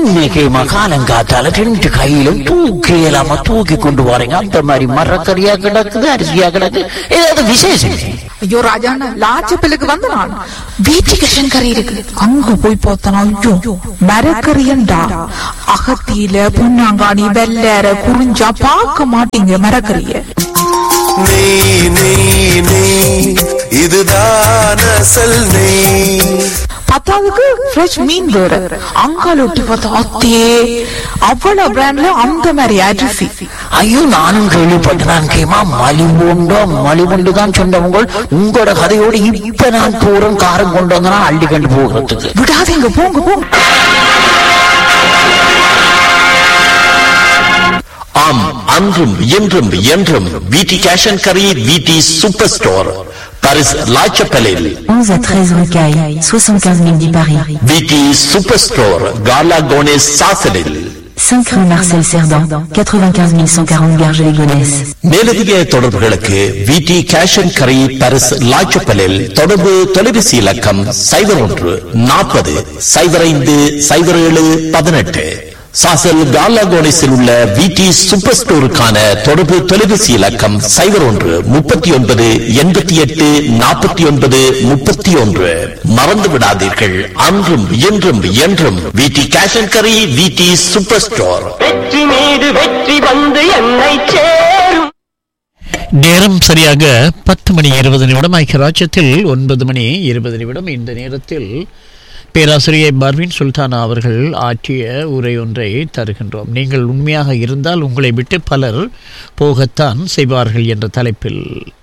இன்னைக்கு மகாலங்காத்தால ரெண்டு கையிலும் தூக்கி இல்லாம தூக்கி கொண்டு வரீங்க அந்த மாதிரி மரக்கறியா கிடக்குது அரிசியா கிடக்கு ஏதாவது விசேஷம் ஐயோ ராஜாண்ணா லாச்சப்பிலுக்கு வந்து நான் வீட்டுக்கு கறி இருக்கு அங்க போய் பார்த்தனா ஐயோ மரக்கறியண்டா அகத்தியில பொன்னாங்காணி வெள்ளேற குறிஞ்சா பார்க்க மாட்டீங்க மரக்கறிய நெய் நெய் நெய் இதுதான் அசல் நெய் பத்தாவதுக்கு ஃப்ரெஷ் மீன் வேற அங்கால ஒட்டி பார்த்தா அத்தே அவ்வளவு பிராண்ட்ல அந்த மாதிரி அரிசி ஐயோ நானும் கேள்விப்பட்டேன் நான் கேமா மலிவுண்டோ மலிவுண்டு தான் சொன்னவங்க உங்களோட கதையோடு இப்ப நான் போறேன் காரம் கொண்டு வந்தனா அள்ளி கண்டு போகிறதுக்கு விடாதீங்க போங்க போங்க ஆம் அன்றும் இன்றும் என்றும் விடி கேஷ் அண்ட் கரி விடி சூப்பர் ஸ்டோர் பாரிஸ் லாச்சப்பலில் 11 à 13 rue Caille, 75 010 Paris. விடி சூப்பர் ஸ்டோர் காலா கோனேஸ் சாசலில் 5 rue Marcel Cerdan, 95 140 Garges-les-Gonesse. மேலதிக தொடர்புகளுக்கு விடி கேஷ் அண்ட் கரி பாரிஸ் லாச்சப்பலில் தொடர்பு தொலைபேசி இலக்கம் சைபர் ஒன்று நாற்பது சைபர் ஐந்து சைபர் ஏழு பதினெட்டு சாசல் காலா கோனேஸில் உள்ள விடி சூப்பர் ஸ்டோருக்கான தொடர்பு தொலைபேசி இலக்கம் சைபர் ஒன்று முப்பத்தி ஒன்பது எண்பத்தி எட்டு நாற்பத்தி ஒன்பது முப்பத்தி ஒன்று மறந்து விடாதீர்கள் அன்றும் இன்றும் என்றும் விடி கேஷ் அண்ட் கரி விடி சூப்பர் ஸ்டோர் வெற்றி மீது வெற்றி வந்து என்னை சேரும் நேரம் சரியாக பத்து மணி இருபது நிமிடம் ஐக்கியராஜ்யத்தில் ஒன்பது மணி இருபது நிமிடம் இந்த நேரத்தில் பேராசிரியர் பர்வீன் சுல்தானா அவர்கள் ஆற்றிய உரை ஒன்றை தருகின்றோம் நீங்கள் உண்மையாக இருந்தால் உங்களை விட்டு பலர் போகத்தான் செய்வார்கள் என்ற தலைப்பில்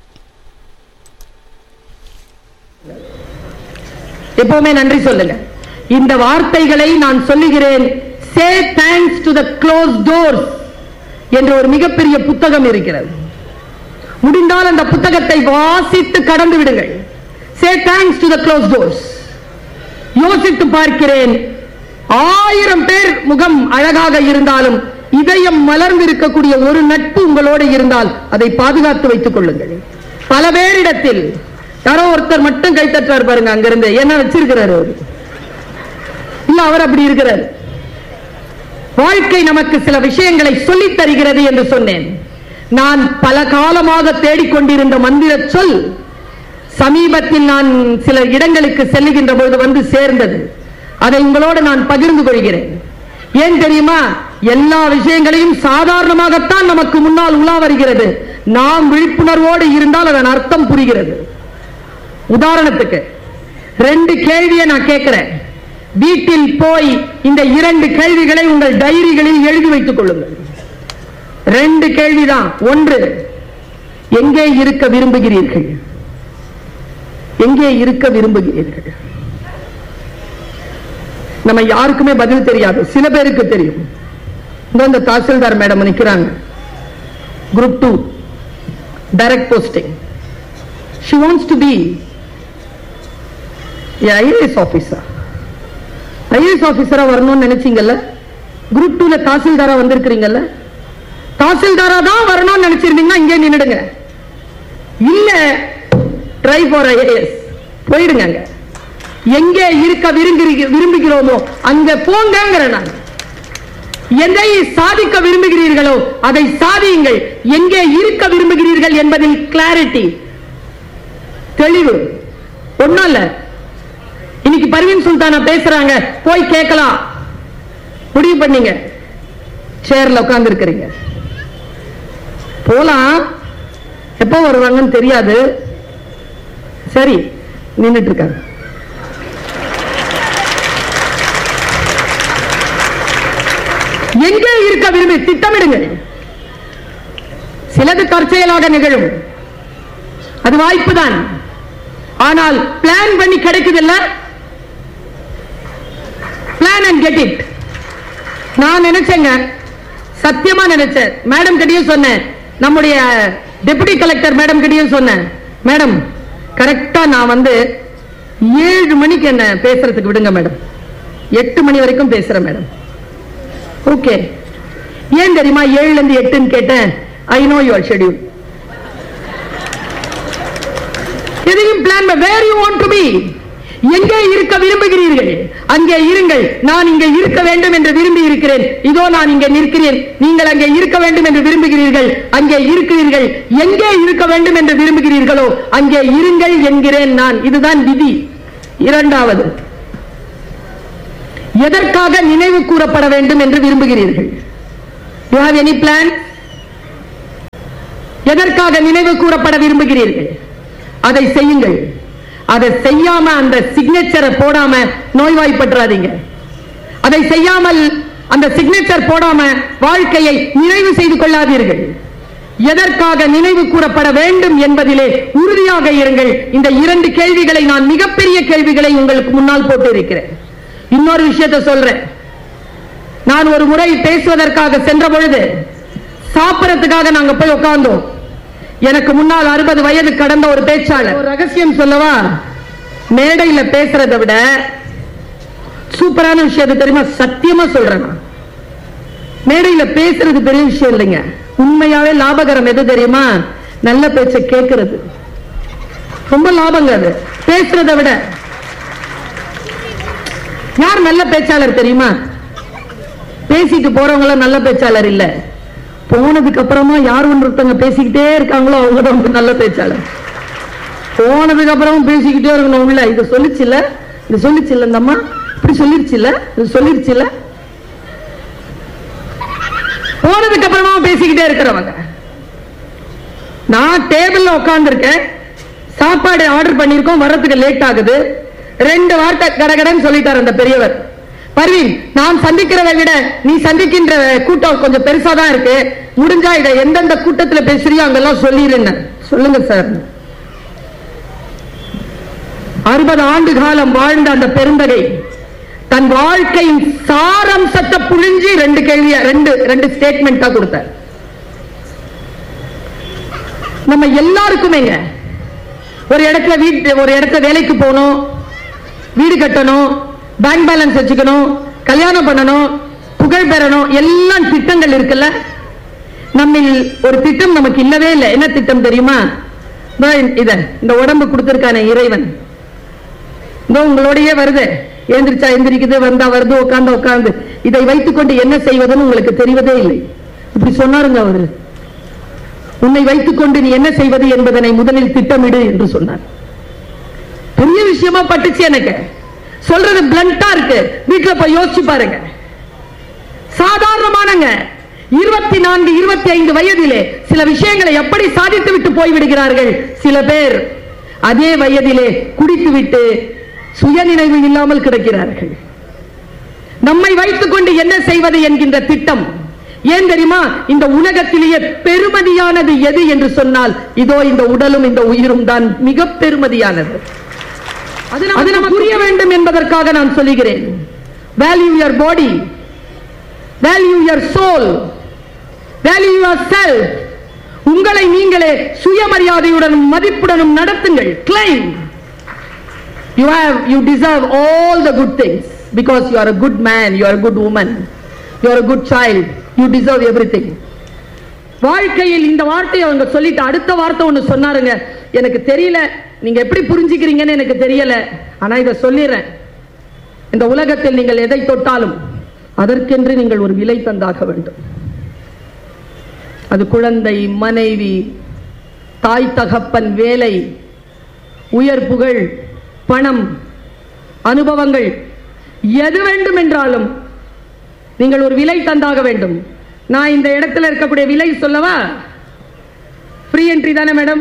எப்பவுமே நன்றி சொல்லுங்க இந்த வார்த்தைகளை நான் சொல்லுகிறேன் say thanks to the closed doors என்ற ஒரு மிகப்பெரிய புத்தகம் இருக்கிறது முடிந்தால் அந்த புத்தகத்தை வாசித்து கடந்து விடுங்கள் say thanks to the closed doors யோசித்து பார்க்கிறேன் ஆயிரம் பேர் முகம் அழகாக இருந்தாலும் இதயம் மலர்ந்து இருக்கக்கூடிய ஒரு நட்பு உங்களோடு இருந்தால் அதை பாதுகாத்து வைத்துக் கொள்ளுங்கள் பல பேரிடத்தில் யாரோ ஒருத்தர் மட்டும் கைத்தட்டார் பாருங்க அங்கிருந்து என்ன வச்சிருக்கிறாரு அவரு இல்ல அவர் அப்படி இருக்கிறார் வாழ்க்கை நமக்கு சில விஷயங்களை சொல்லித் தருகிறது என்று சொன்னேன் நான் பல காலமாக தேடிக்கொண்டிருந்த மந்திர சொல் சமீபத்தில் நான் சில இடங்களுக்கு செல்லுகின்ற பொழுது வந்து சேர்ந்தது அதை உங்களோடு நான் பகிர்ந்து கொள்கிறேன் ஏன் தெரியுமா எல்லா விஷயங்களையும் சாதாரணமாகத்தான் நமக்கு முன்னால் உலா வருகிறது நாம் விழிப்புணர்வோடு இருந்தால் அதன் அர்த்தம் புரிகிறது உதாரணத்துக்கு ரெண்டு கேள்வியை நான் கேட்கிறேன் வீட்டில் போய் இந்த இரண்டு கேள்விகளை உங்கள் டைரிகளில் எழுதி வைத்துக் கொள்ளுங்கள் ரெண்டு கேள்விதான் ஒன்று எங்கே இருக்க விரும்புகிறீர்கள் எங்கே இருக்க விரும்புகிறீர்கள் நம்ம யாருக்குமே பதில் தெரியாது சில பேருக்கு தெரியும் இதோ இந்த தாசில்தார் மேடம் நிக்கிறாங்க group two direct posting she wants to be IAS officer IAS ஆபீசரா வரணும்னு நினைச்சீங்கல்ல குரூப் டூல தாசில்தாரா வந்திருக்கிறீங்கல்ல தாசில்தாரா தான் வரணும்னு நினைச்சிருந்தீங்கன்னா இங்கே நின்னுடுங்க இல்ல ட்ரை ஃபார் ஐஏஎஸ் போயிடுங்க அங்க எங்கே இருக்க விரும்புகிறீ- விரும்புகிறோமோ அங்க போங்கங்கிற நான் எதை சாதிக்க விரும்புகிறீர்களோ அதை சாதியுங்கள் எங்கே இருக்க விரும்புகிறீர்கள் என்பதில் கிளாரிட்டி தெளிவு ஒண்ணும் இல்ல இன்னைக்கு பர்வீன் சுல்தானா பேசுறாங்க போய் கேட்கலாம் முடிவு பண்ணீங்க சேர்ல உட்கார்ந்து இருக்கிறீங்க போலாம் எப்போ வருவாங்கன்னு தெரியாது சரி நின்னுட்டு இருக்காங்க எங்கே இருக்க விரும்பி திட்டமிடுங்கள் சிலது தற்செயலாக நிகழும் அது வாய்ப்புதான் ஆனால் பிளான் பண்ணி கிடைக்குது இல்ல பிளான் அண்ட் கெட் இட் நான் நினைச்சேங்க சத்தியமா நினைச்சேன் மேடம் கிட்டயும் சொன்னேன் நம்முடைய டெபுட்டி கலெக்டர் மேடம் கிட்டயும் சொன்னேன் மேடம் கரெக்டா நான் வந்து ஏழு மணிக்கு என்ன பேசுறதுக்கு விடுங்க மேடம் எட்டு மணி வரைக்கும் பேசுறேன் மேடம் ஓகே ஏன் தெரியுமா ஏழுல இருந்து எட்டுன்னு கேட்டேன் ஐ நோ யுவர் ஷெட்யூல் எதையும் plan where you want to be எங்கே இருக்க விரும்புகிறீர்கள் அங்கே இருங்கள் நான் இங்கே இருக்க வேண்டும் என்று விரும்பி இருக்கிறேன் இதோ நான் இங்கே நிற்கிறேன் நீங்கள் அங்கே இருக்க வேண்டும் என்று விரும்புகிறீர்கள் அங்கே இருக்கிறீர்கள் எங்கே இருக்க வேண்டும் என்று விரும்புகிறீர்களோ அங்கே இருங்கள் என்கிறேன் நான் இதுதான் விதி இரண்டாவது எதற்காக நினைவு கூறப்பட வேண்டும் என்று விரும்புகிறீர்கள் யூ ஹாவ் எனி பிளான் எதற்காக நினைவு கூறப்பட விரும்புகிறீர்கள் அதை செய்யுங்கள் அதை செய்யாம அந்த சிக்னேச்சரை போடாம நோய்வாய்ப்பட்டுறாதீங்க அதை செய்யாமல் அந்த சிக்னேச்சர் போடாம வாழ்க்கையை நிறைவு செய்து கொள்ளாதீர்கள் எதற்காக நினைவு கூறப்பட வேண்டும் என்பதிலே உறுதியாக இருங்கள் இந்த இரண்டு கேள்விகளை நான் மிகப்பெரிய கேள்விகளை உங்களுக்கு முன்னால் போட்டு இருக்கிறேன் இன்னொரு விஷயத்தை சொல்றேன் நான் ஒரு முறை பேசுவதற்காக சென்ற பொழுது சாப்பிடறதுக்காக நாங்க போய் உட்கார்ந்தோம் எனக்கு முன்னால் அறுபது வயது கடந்த ஒரு பேச்சாளர் ஒரு ரகசியம் சொல்லவா மேடையில பேசுறதை விட சூப்பரான விஷயத்தை தெரியுமா சத்தியமா சொல்றேன் நான். மேடையில பேசுறது பெரிய விஷயம் இல்லைங்க உண்மையாவே லாபகரம் எது தெரியுமா நல்ல பேச்சை கேட்கறது ரொம்ப லாபங்க அது பேசுறதை விட யார் நல்ல பேச்சாளர் தெரியுமா பேசிட்டு போறவங்க எல்லாம் நல்ல பேச்சாளர் இல்ல போனதுக்கு அப்புறமா யார் ஒருத்தவங்க பேசிக்கிட்டே இருக்காங்களோ அவங்க தான் வந்து நல்ல பேச்சாளர் போனதுக்கு அப்புறமும் பேசிக்கிட்டே இருக்கணும் உள்ள இது சொல்லிச்சுல இது சொல்லிச்சுல இந்த அம்மா இப்படி சொல்லிருச்சுல இது சொல்லிருச்சுல போனதுக்கு அப்புறமா பேசிக்கிட்டே இருக்கிறவங்க நான் டேபிள்ல உட்கார்ந்திருக்கேன் சாப்பாடு ஆர்டர் பண்ணிருக்கோம் வர்றதுக்கு லேட் ஆகுது ரெண்டு வார்த்தை கடகடன்னு சொல்லிட்டார் அந்த பெரியவர் பர்வீன் நான் சந்திக்கிறதை விட நீ சந்திக்கின்ற கூட்டம் கொஞ்சம் பெருசா தான் இருக்கு முடிஞ்சா இதை எந்தெந்த கூட்டத்துல பேசுறியோ அங்கெல்லாம் சொல்லிருங்க சொல்லுங்க சார் அறுபது ஆண்டு காலம் வாழ்ந்த அந்த பெருந்தகை தன் வாழ்க்கையின் சாரம்சத்தை புழிஞ்சு ரெண்டு கேள்வியா ரெண்டு ரெண்டு ஸ்டேட்மெண்டா கொடுத்தார் நம்ம எல்லாருக்குமேங்க ஒரு இடத்துல வீட்டு ஒரு இடத்துல வேலைக்கு போகணும் வீடு கட்டணும் பேங்க் பேலன்ஸ் வச்சுக்கணும் கல்யாணம் பண்ணணும் புகழ் பெறணும் எல்லாம் திட்டங்கள் இருக்குல்ல நம்மில் ஒரு திட்டம் நமக்கு இல்லவே இல்லை என்ன திட்டம் தெரியுமா இதோ இத இந்த உடம்பு கொடுத்திருக்கானே இறைவன் இதோ உங்களோடயே வருது எந்திரிச்சா எந்திரிக்குது வந்தா வருது உட்கார்ந்து உட்கார்ந்து இதை வைத்துக்கொண்டு என்ன செய்வதுன்னு உங்களுக்கு தெரிவதே இல்லை இப்படி சொன்னாருங்க அவரு உன்னை வைத்துக்கொண்டு நீ என்ன செய்வது என்பதனை முதலில் திட்டமிடு என்று சொன்னார் பெரிய விஷயமா பட்டுச்சு எனக்கு சொல்றது பிளண்டா இருக்கு வீட்டுல போய் யோசிச்சு பாருங்க சாதாரணமானங்க இருபத்தி நான்கு இருபத்தி ஐந்து வயதிலே சில விஷயங்களை எப்படி சாதித்து விட்டு போய்விடுகிறார்கள் சில பேர் அதே வயதிலே குடித்து விட்டு சுயநினைவு இல்லாமல் கிடக்கிறார்கள் நம்மை வைத்துக் கொண்டு என்ன செய்வது என்கின்ற திட்டம் ஏன் தெரியுமா இந்த உலகத்திலேயே பெருமதியானது எது என்று சொன்னால் இதோ இந்த உடலும் இந்த உயிரும் தான் மிக பெருமதியானது அது நமக்கு- அது நமக்கு புரிய வேண்டும் என்பதற்காக நான் சொல்லுகிறேன் value your body value your soul value your self உங்களை நீங்களே சுயமரியாதையுடனும் மதிப்புடனும் நடத்துங்கள் claim you have you deserve all the good things because you are a good man you are a good woman you are a good child you deserve everything வாழ்க்கையில் இந்த வார்த்தையை அவங்க சொல்லிட்டு அடுத்த வார்த்தை ஒண்ணு சொன்னாருங்க எனக்கு தெரியல நீங்க எப்படி புரிஞ்சுக்கிறீங்கன்னு எனக்கு தெரியல ஆனா இதை சொல்லிடுறேன் இந்த உலகத்தில் நீங்கள் எதை தொட்டாலும் அதற்கென்று நீங்கள் ஒரு விலை தந்தாக வேண்டும் அது குழந்தை மனைவி தாய் தகப்பன் வேலை உயர் புகழ் பணம் அனுபவங்கள் எது வேண்டும் என்றாலும் நீங்கள் ஒரு விலை தந்தாக வேண்டும் நான் இந்த இடத்துல இருக்கக்கூடிய விலை சொல்லவா ஃப்ரீ என்ட்ரி தானே மேடம்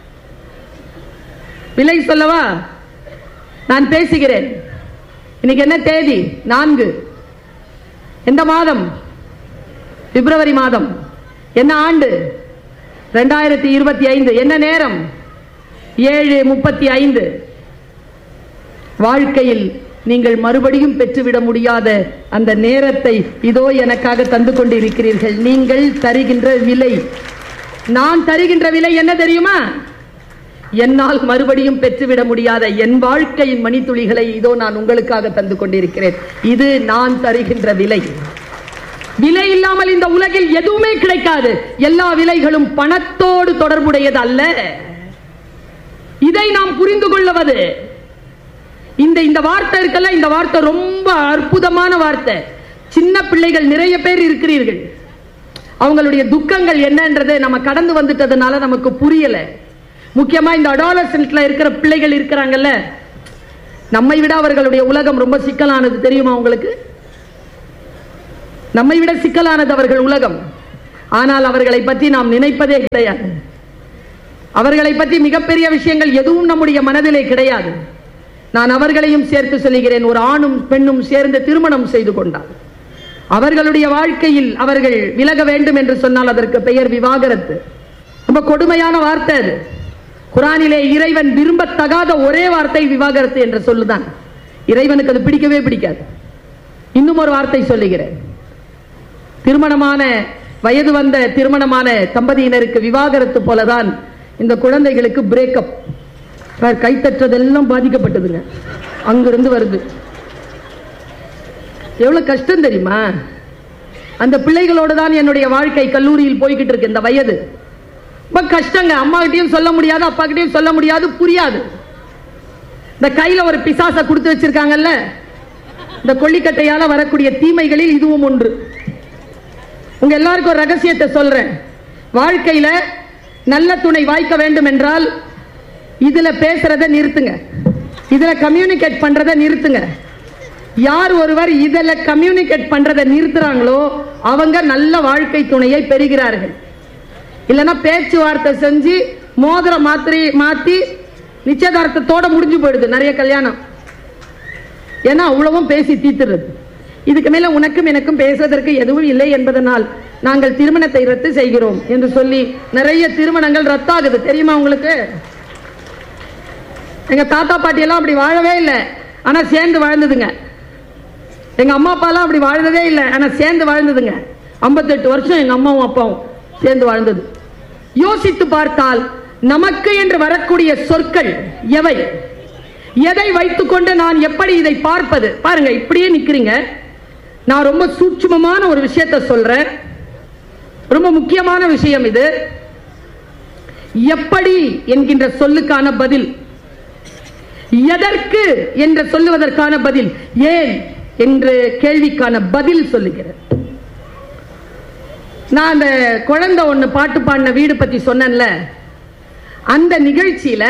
விலை சொல்லவா நான் பேசுகிறேன் இன்னைக்கு என்ன தேதி நான்கு எந்த மாதம் பிப்ரவரி மாதம் என்ன ஆண்டு ரெண்டாயிரத்தி இருபத்தி ஐந்து என்ன நேரம் ஏழு முப்பத்தி ஐந்து வாழ்க்கையில் நீங்கள் மறுபடியும் பெற்றுவிட முடியாத அந்த நேரத்தை இதோ எனக்காக தந்து கொண்டிருக்கிறீர்கள் நீங்கள் தருகின்ற விலை நான் தருகின்ற விலை என்ன தெரியுமா என்னால் மறுபடியும் பெற்றுவிட முடியாத என் வாழ்க்கையின் மணித்துளிகளை இதோ நான் உங்களுக்காக தந்து கொண்டிருக்கிறேன் இது நான் தருகின்ற விலை விலை இல்லாமல் இந்த உலகில் எதுவுமே கிடைக்காது எல்லா விலைகளும் பணத்தோடு தொடர்புடையது அல்ல இதை நாம் புரிந்து கொள்வது இந்த இந்த வார்த்தை இருக்கல இந்த வார்த்தை ரொம்ப அற்புதமான வார்த்தை சின்ன பிள்ளைகள் நிறைய பேர் இருக்கிறீர்கள் அவங்களுடைய துக்கங்கள் என்னன்றதை நம்ம கடந்து வந்துட்டதுனால நமக்கு புரியல முக்கியமா இந்த அடாலசன்ட்ல இருக்கிற பிள்ளைகள் இருக்கிறாங்கல்ல நம்மை விட அவர்களுடைய உலகம் ரொம்ப சிக்கலானது தெரியுமா உங்களுக்கு நம்மை விட சிக்கலானது அவர்கள் உலகம் ஆனால் அவர்களை பற்றி நாம் நினைப்பதே கிடையாது அவர்களை பற்றி மிகப்பெரிய விஷயங்கள் எதுவும் நம்முடைய மனதிலே கிடையாது நான் அவர்களையும் சேர்த்து சொல்லுகிறேன் ஒரு ஆணும் பெண்ணும் சேர்ந்து திருமணம் செய்து கொண்டார் அவர்களுடைய வாழ்க்கையில் அவர்கள் விலக வேண்டும் என்று சொன்னால் அதற்கு பெயர் விவாகரத்து ரொம்ப கொடுமையான வார்த்தை அது குரானிலே இறைவன் விரும்பத்தகாத ஒரே வார்த்தை விவாகரத்து என்று சொல்லுதான் இறைவனுக்கு அது பிடிக்கவே பிடிக்காது இன்னும் ஒரு வார்த்தை சொல்லுகிறேன் திருமணமான வயது வந்த திருமணமான தம்பதியினருக்கு விவாகரத்து போலதான் இந்த குழந்தைகளுக்கு பிரேக்கப் கைத்தற்றதெல்லாம் பாதிக்கப்பட்டதுங்க அங்கிருந்து வருது எவ்வளவு கஷ்டம் தெரியுமா அந்த பிள்ளைகளோடு தான் என்னுடைய வாழ்க்கை கல்லூரியில் போய்கிட்டு இருக்கு இந்த வயது ரொம்ப கஷ்டங்க அம்மா கிட்டயும் சொல்ல முடியாது அப்பா கிட்டயும் சொல்ல முடியாது புரியாது இந்த கையில ஒரு பிசாசை கொடுத்து வச்சிருக்காங்கல்ல இந்த கொல்லிக்கட்டையால வரக்கூடிய தீமைகளில் இதுவும் ஒன்று உங்க எல்லாருக்கும் ஒரு ரகசியத்தை சொல்றேன் வாழ்க்கையில நல்ல துணை வாய்க்க வேண்டும் என்றால் இதுல பேசுறத நிறுத்துங்க இதுல கம்யூனிகேட் பண்றத நிறுத்துங்க யார் ஒருவர் இதுல கம்யூனிகேட் பண்றத நிறுத்துறாங்களோ அவங்க நல்ல வாழ்க்கை துணையை பெறுகிறார்கள் இல்லைன்னா பேச்சுவார்த்தை செஞ்சு மோதிர மாத்திரை மாத்தி நிச்சயதார்த்தத்தோட முடிஞ்சு போயிடுது நிறைய கல்யாணம் ஏன்னா அவ்வளவும் பேசி தீத்துறது இதுக்கு மேல உனக்கும் எனக்கும் பேசுவதற்கு எதுவும் இல்லை என்பதனால் நாங்கள் திருமணத்தை ரத்து செய்கிறோம் என்று சொல்லி நிறைய திருமணங்கள் ரத்தாகுது தெரியுமா உங்களுக்கு எங்க தாத்தா பாட்டி எல்லாம் அப்படி வாழவே இல்லை ஆனா சேர்ந்து வாழ்ந்ததுங்க எங்க அம்மா அப்பாலாம் அப்படி வாழ்ந்ததே இல்லை ஆனா சேர்ந்து வாழ்ந்ததுங்க ஐம்பத்தெட்டு வருஷம் எங்க அம்மாவும் அப்பாவும் சேர்ந்து வாழ்ந்தது யோசித்து பார்த்தால் நமக்கு என்று வரக்கூடிய சொற்கள் எவை எதை வைத்துக்கொண்டு நான் எப்படி இதை பார்ப்பது பாருங்க இப்படியே நிக்கிறீங்க நான் ரொம்ப சூட்சுமமான ஒரு விஷயத்தை சொல்றேன் ரொம்ப முக்கியமான விஷயம் இது எப்படி என்கின்ற சொல்லுக்கான பதில் எதற்கு என்று சொல்லுவதற்கான பதில் ஏன் என்று கேள்விக்கான பதில் சொல்லுகிறேன் நான் அந்த குழந்தை ஒண்ணு பாட்டு பாடின வீடு பத்தி சொன்னேன்ல அந்த நிகழ்ச்சியில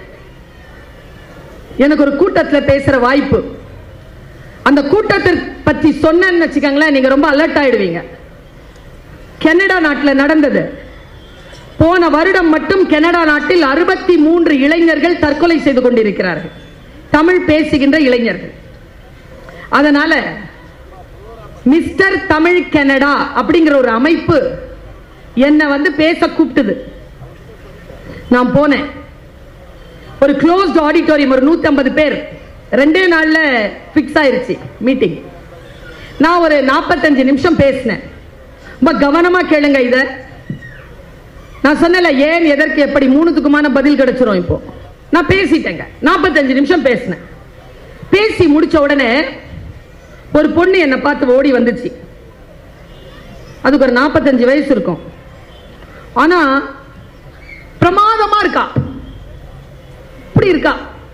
எனக்கு ஒரு கூட்டத்துல பேசுற வாய்ப்பு அந்த கூட்டத்தை பத்தி சொன்னேன்னு வச்சுக்கோங்களேன் நீங்க ரொம்ப அலர்ட் ஆயிடுவீங்க கனடா நாட்டில் நடந்தது போன வருடம் மட்டும் கனடா நாட்டில் அறுபத்தி மூன்று இளைஞர்கள் தற்கொலை செய்து கொண்டிருக்கிறார்கள் தமிழ் பேசுகின்ற இளைஞர்கள் அதனால மிஸ்டர் தமிழ் கனடா அப்படிங்கிற ஒரு அமைப்பு என்னை வந்து பேச கூப்பிட்டது நான் போனேன் ஒரு க்ளோஸ்ட் ஆடிட்டோரியம் ஒரு நூத்தி ஐம்பது பேர் ரெண்டே நாள்ல ஃபிக்ஸ் ஆயிருச்சு மீட்டிங் நான் ஒரு நாற்பத்தஞ்சு நிமிஷம் பேசினேன் ரொம்ப கவனமா கேளுங்க இத நான் சொன்னல ஏன் எதற்கு எப்படி மூணுத்துக்குமான பதில் கிடைச்சிரும் இப்போ நான் பேசிட்டேங்க நாற்பத்தஞ்சு நிமிஷம் பேசினேன் பேசி முடிச்ச உடனே ஒரு பொண்ணு என்னை பார்த்து ஓடி வந்துச்சு அதுக்கு ஒரு நாற்பத்தஞ்சு வயசு இருக்கும் ஆனா பிரமாதமா இருக்கா இப்படி இருக்கா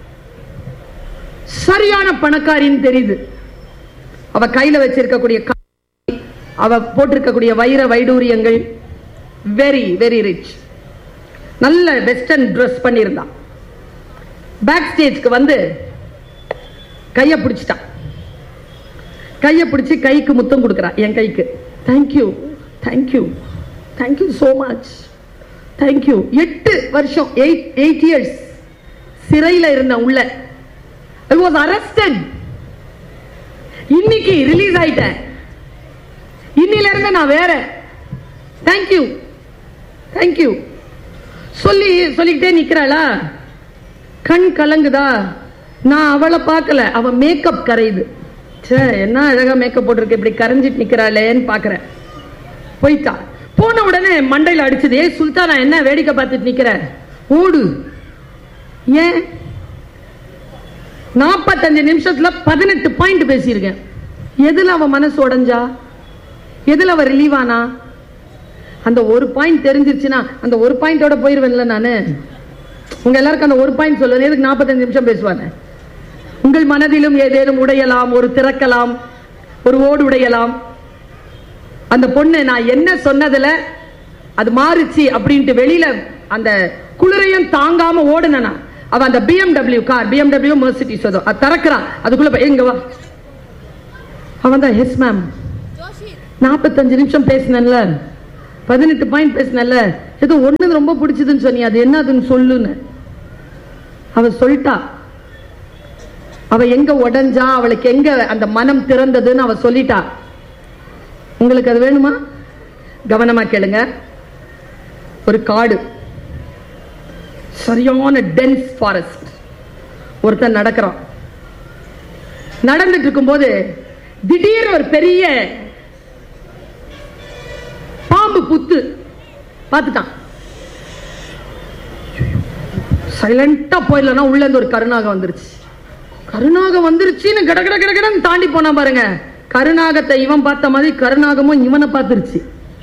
சரியான பணக்காரின்னு தெரியுது அவ கையில வச்சிருக்கக்கூடிய கா- அவ போட்டிருக்கக்கூடிய வைர வைடூரியங்கள் வெரி வெரி ரிச் நல்ல வெஸ்டர்ன் ட்ரெஸ் பண்ணியிருந்தான் பேக் ஸ்டேஜ்க்கு வந்து கையை பிடிச்சிட்டான் கையை பிடிச்சி கைக்கு முத்தம் கொடுக்குறான் என் கைக்கு thank you thank you thank you so much thank you எட்டு வருஷம் எயிட் எயிட் இயர்ஸ் சிறையில் இருந்த உள்ள ஐ வாஸ் அரஸ்டட் இன்னைக்கு ரிலீஸ் ஆயிட்டேன் இன்னில இருந்து நான் வேற தேங்க்யூ தேங்க்யூ சொல்லி சொல்லிக்கிட்டே நிக்கிறாளா கண் கலங்குதா நான் அவளை பார்க்கல அவ மேக்கப் கரையுது ச்சே என்ன அழகா மேக்கப் போட்டிருக்கு இப்படி கரைஞ்சிட்டு நிக்கிறாளேன்னு பாக்குறேன் போயிட்டா போன உடனே மண்டையில அடிச்சது ஏ சுல்தானா என்ன வேடிக்கை பார்த்துட்டு நிக்கிற ஓடு ஏன் நாற்பத்தஞ்சு நிமிஷத்துல பதினெட்டு பாயிண்ட் பேசியிருக்கேன் எதுல அவன் மனசு உடைஞ்சா எதுல அவ ரிலீவ் ஆனா அந்த ஒரு பாயிண்ட் தெரிஞ்சிருச்சுன்னா அந்த ஒரு பாயிண்டோட போயிருவேன்ல நானு உங்க எல்லாருக்கும் அந்த ஒரு பாயிண்ட் சொல்லுவேன் எதுக்கு நாற்பத்தஞ்சு நிமிஷம் பேசுவாங்க உங்கள் மனதிலும் ஏதேனும் உடையலாம் ஒரு திறக்கலாம் ஒரு ஓடு உடையலாம் அந்த பொண்ணு நான் என்ன சொன்னதுல அது மாறுச்சு அப்படின்ட்டு வெளியில அந்த குளிரையும் தாங்காம ஓடுனா அவ அந்த பிஎம்டபிள்யூ கார் பிஎம்டபிள்யூ மெர்சிட்டிஸ் அதோ அது திறக்கிறான் அதுக்குள்ள போய் எங்க வா அவன் தான் எஸ் மேம் நாற்பத்தஞ்சு நிமிஷம் பேசினேன்ல பதினெட்டு பாயிண்ட் பேசினேன்ல ஏதோ ஒண்ணு ரொம்ப பிடிச்சதுன்னு சொன்னி அது என்னதுன்னு சொல்லுன்னு அவ சொல்லிட்டா அவ எங்க உடைஞ்சா அவளுக்கு எங்க அந்த மனம் திறந்ததுன்னு அவ சொல்லிட்டா உங்களுக்கு அது வேணுமா கவனமா கேளுங்க ஒரு காடு சரியான டென்ஸ் ஃபாரஸ்ட் ஒருத்தன் நடக்கிறான் நடந்துட்டு இருக்கும்போது திடீர்னு ஒரு பெரிய பாம்பு புத்து பார்த்துட்டான் சைலண்டா போயிடலன்னா உள்ள இருந்து ஒரு கருணாகம் வந்துருச்சு கருணாகம் வந்துருச்சுன்னு கட கட கட கடன்னு தாண்டி போனா பாருங்க கருணாகத்தை இவன் பார்த்த மாதிரி கருணாகமும் இவனை பார்த்துருச்சு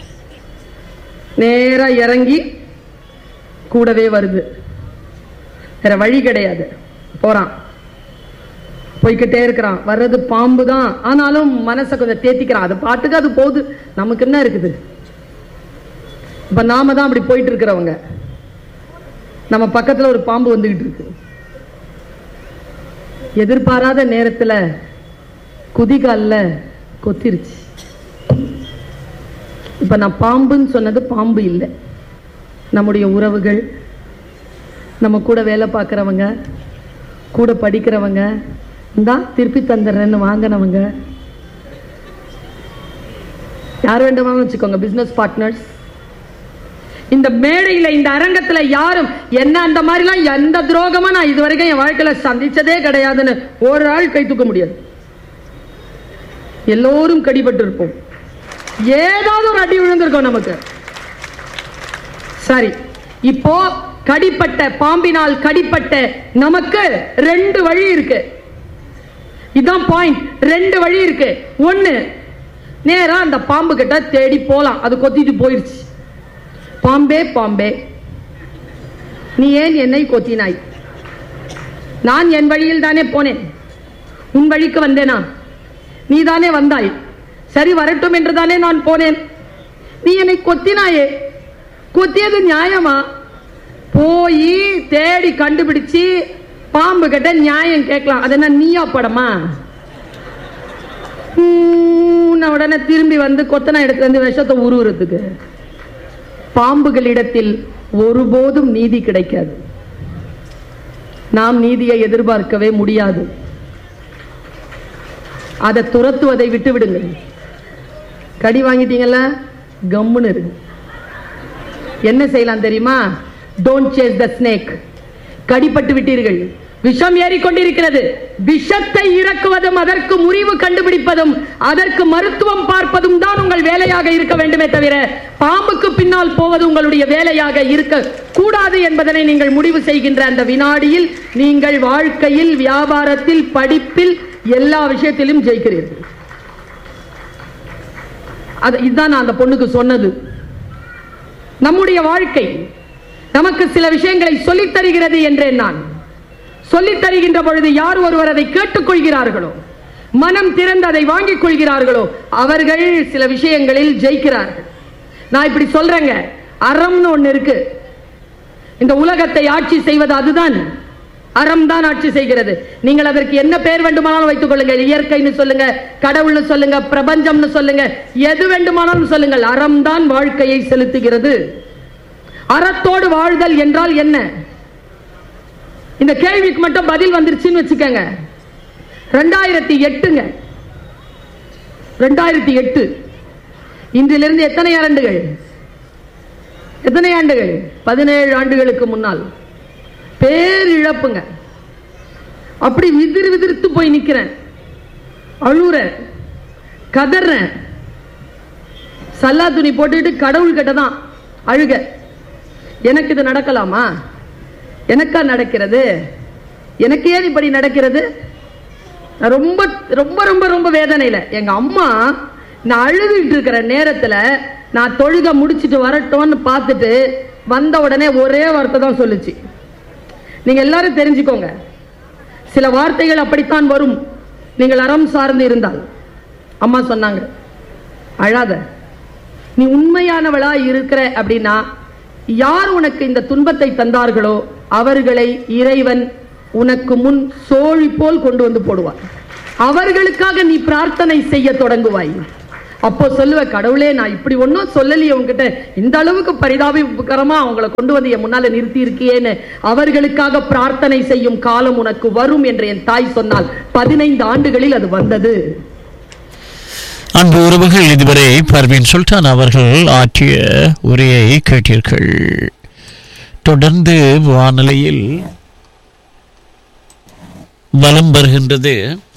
நேரா இறங்கி கூடவே வருது வேற வழி கிடையாது போறான் போய்கிட்டே இருக்கிறான் வர்றது பாம்பு தான் ஆனாலும் மனசை கொஞ்சம் தேத்திக்கிறான் அது பாட்டுக்கு அது போகுது நமக்கு என்ன இருக்குது இப்ப நாம தான் அப்படி போயிட்டு இருக்கிறவங்க நம்ம பக்கத்துல ஒரு பாம்பு வந்துகிட்டு இருக்கு எதிர்பாராத நேரத்துல குதிகால்ல கொத்திருச்சு இப்ப நான் பாம்புன்னு சொன்னது பாம்பு இல்லை நம்முடைய உறவுகள் நம்ம கூட வேலை பார்க்குறவங்க கூட படிக்கிறவங்க இந்தா திருப்பி தந்துடுறேன்னு வாங்கினவங்க யார் வேண்டுமானு வச்சுக்கோங்க பிசினஸ் பார்ட்னர்ஸ் இந்த மேடையில இந்த அரங்கத்துல யாரும் என்ன அந்த மாதிரிலாம் எந்த துரோகமா நான் இதுவரைக்கும் என் வாழ்க்கையில சந்திச்சதே கிடையாதுன்னு ஒரு ஆள் கை தூக்க முடியாது எல்லோரும் கடிபட்டு இருப்போம் ஏதாவது ஒரு அடி விழுந்திருக்கும் நமக்கு சரி இப்போ கடிப்பட்ட பாம்பினால் கடிப்பட்ட நமக்கு ரெண்டு வழி இருக்கு இதான் பாயிண்ட் ரெண்டு வழி இருக்கு ஒண்ணு நேரா அந்த பாம்பு கிட்ட தேடி போலாம் அது கொத்திட்டு போயிருச்சு பாம்பே பாம்பே நீ ஏன் என்னை கொத்தினாய் நான் என் வழியில் தானே போனேன் உன் வழிக்கு வந்தேனா நீ தானே வந்தாய் சரி வரட்டும் என்று தானே நான் போனேன் நீ என்னை கொத்தினாயே கொத்தியது நியாயமா போய் தேடி கண்டுபிடிச்சு பாம்பு கிட்ட நியாயம் கேட்கலாம் அது என்ன நீயா படமா ஊன்னு உடனே திரும்பி வந்து கொத்தனா இடத்துல இருந்து விஷத்தை உருவுறதுக்கு பாம்புகளிடத்தில் ஒருபோதும் நீதி கிடைக்காது நாம் நீதியை எதிர்பார்க்கவே முடியாது அதை துரத்துவதை விட்டு விடுங்கள் கடி வாங்கிட்டீங்கல்ல கம்முன்னு இருங்க என்ன செய்யலாம் தெரியுமா டோன்ட் சேஸ் த ஸ்னேக் கடிப்பட்டு விட்டீர்கள் விஷம் ஏறிக்கொண்டிருக்கிறது விஷத்தை இறக்குவதும் அதற்கு முறிவு கண்டுபிடிப்பதும் அதற்கு மருத்துவம் பார்ப்பதும் தான் உங்கள் வேலையாக இருக்க வேண்டுமே தவிர பாம்புக்கு பின்னால் போவது உங்களுடைய வேலையாக இருக்க கூடாது என்பதனை நீங்கள் முடிவு செய்கின்ற அந்த வினாடியில் நீங்கள் வாழ்க்கையில் வியாபாரத்தில் படிப்பில் எல்லா விஷயத்திலும் ஜெயிக்கிறீர்கள் அது இதுதான் நான் அந்த பொண்ணுக்கு சொன்னது நம்முடைய வாழ்க்கை நமக்கு சில விஷயங்களை சொல்லித் தருகிறது என்றேன் நான் சொல்லித் தருகின்ற பொழுது யார் ஒருவர் அதை கேட்டுக்கொள்கிறார்களோ மனம் திறந்து அதை வாங்கிக் கொள்கிறார்களோ அவர்கள் சில விஷயங்களில் ஜெயிக்கிறார்கள் நான் இப்படி சொல்றேங்க அறம்னு ஒண்ணு இருக்கு இந்த உலகத்தை ஆட்சி செய்வது அதுதான் அறம் தான் ஆட்சி செய்கிறது நீங்கள் அதற்கு என்ன பெயர் வேண்டுமானாலும் வைத்துக் கொள்ளுங்கள் இயற்கைன்னு சொல்லுங்க கடவுள்னு சொல்லுங்க பிரபஞ்சம்னு சொல்லுங்க எது வேண்டுமானாலும் சொல்லுங்கள் அறம் தான் வாழ்க்கையை செலுத்துகிறது அறத்தோடு வாழ்தல் என்றால் என்ன இந்த கேள்விக்கு மட்டும் பதில் வந்துருச்சுன்னு வச்சுக்கோங்க ரெண்டாயிரத்தி எட்டுங்க ரெண்டாயிரத்தி எட்டு இன்றிலிருந்து எத்தனை ஆண்டுகள் எத்தனை ஆண்டுகள் பதினேழு ஆண்டுகளுக்கு முன்னால் பேரிழப்புங்க அப்படி விதிர் விதிர்த்து போய் நிக்கிறேன் அழுறேன் கதறேன் சல்லா துணி போட்டுட்டு கடவுள் கிட்ட தான் அழுக எனக்கு இது நடக்கலாமா எனக்கா நடக்கிறது எனக்கு ஏன் இப்படி நடக்கிறது நான் ரொம்ப ரொம்ப ரொம்ப ரொம்ப வேதனையில எங்க அம்மா நான் அழுதுகிட்டு இருக்கிற நேரத்துல நான் தொழுக முடிச்சிட்டு வரட்டும்னு பார்த்துட்டு வந்த உடனே ஒரே வார்த்தை தான் சொல்லுச்சு நீங்க எல்லாரும் தெரிஞ்சுக்கோங்க சில வார்த்தைகள் அப்படித்தான் வரும் நீங்கள் அறம் சார்ந்து இருந்தால் அம்மா சொன்னாங்க அழாத நீ உண்மையானவளா இருக்கிற அப்படின்னா யார் உனக்கு இந்த துன்பத்தை தந்தார்களோ அவர்களை இறைவன் உனக்கு முன் சோழி போல் கொண்டு வந்து போடுவார் அவர்களுக்காக நீ பிரார்த்தனை செய்ய தொடங்குவாய் அப்போ சொல்லுவ கடவுளே நான் இப்படி ஒன்றும் சொல்லலையே உங்ககிட்ட இந்த அளவுக்கு பரிதாபகரமா அவங்கள கொண்டு வந்து என் முன்னால நிறுத்தி இருக்கியேன்னு அவர்களுக்காக பிரார்த்தனை செய்யும் காலம் உனக்கு வரும் என்று என் தாய் சொன்னால் பதினைந்து ஆண்டுகளில் அது வந்தது அன்பு உறவுகள் இதுவரை பர்வீன் சுல்தான் அவர்கள் ஆற்றிய உரையை கேட்டீர்கள் தொடர்ந்து வானொலியில் வலம் வருகின்றது